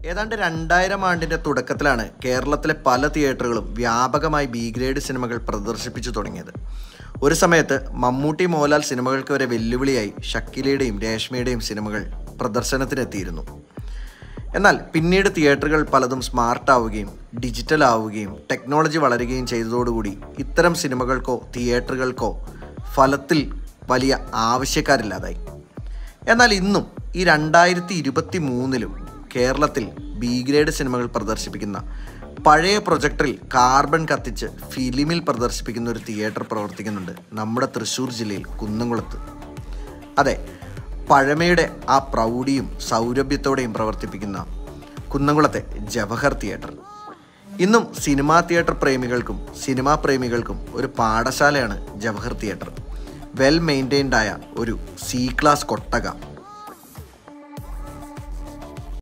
ഏതാണ്ട് രണ്ടായിരം ആണ്ടിന്റെ തുടക്കത്തിലാണ് കേരളത്തിലെ പല തിയേറ്ററുകളും വ്യാപകമായി ബി ഗ്രേഡ് സിനിമകൾ പ്രദർശിപ്പിച്ചു തുടങ്ങിയത് ഒരു സമയത്ത് മമ്മൂട്ടി മോഹൻലാൽ സിനിമകൾക്ക് വരെ വെല്ലുവിളിയായി ഷക്കീലയുടെയും രേഷ്മയുടെയും സിനിമകൾ പ്രദർശനത്തിനെത്തിയിരുന്നു എന്നാൽ പിന്നീട് തിയേറ്ററുകൾ പലതും സ്മാർട്ട് ആവുകയും ഡിജിറ്റൽ ആവുകയും ടെക്നോളജി വളരുകയും ചെയ്തതോടുകൂടി ഇത്തരം സിനിമകൾക്കോ തിയേറ്ററുകൾക്കോ ഫലത്തിൽ വലിയ ആവശ്യക്കാരില്ലാതായി എന്നാൽ ഇന്നും ഈ രണ്ടായിരത്തി ഇരുപത്തി മൂന്നിലും കേരളത്തിൽ ബി ഗ്രേഡ് സിനിമകൾ പ്രദർശിപ്പിക്കുന്ന പഴയ പ്രൊജക്ടറിൽ കാർബൺ കത്തിച്ച് ഫിലിമിൽ പ്രദർശിപ്പിക്കുന്ന ഒരു തിയേറ്റർ പ്രവർത്തിക്കുന്നുണ്ട് നമ്മുടെ തൃശ്ശൂർ ജില്ലയിൽ കുന്നംകുളത്ത് അതെ പഴമയുടെ ആ പ്രൗഢിയും സൗരഭ്യത്തോടെയും പ്രവർത്തിപ്പിക്കുന്ന കുന്നംകുളത്തെ ജവഹർ തിയേറ്റർ ഇന്നും സിനിമാ തിയേറ്റർ പ്രേമികൾക്കും സിനിമാ പ്രേമികൾക്കും ഒരു പാഠശാലയാണ് ജവഹർ തിയേറ്റർ വെൽ മെയിൻറ്റൈൻഡ് ആയ ഒരു സി ക്ലാസ് കൊട്ടക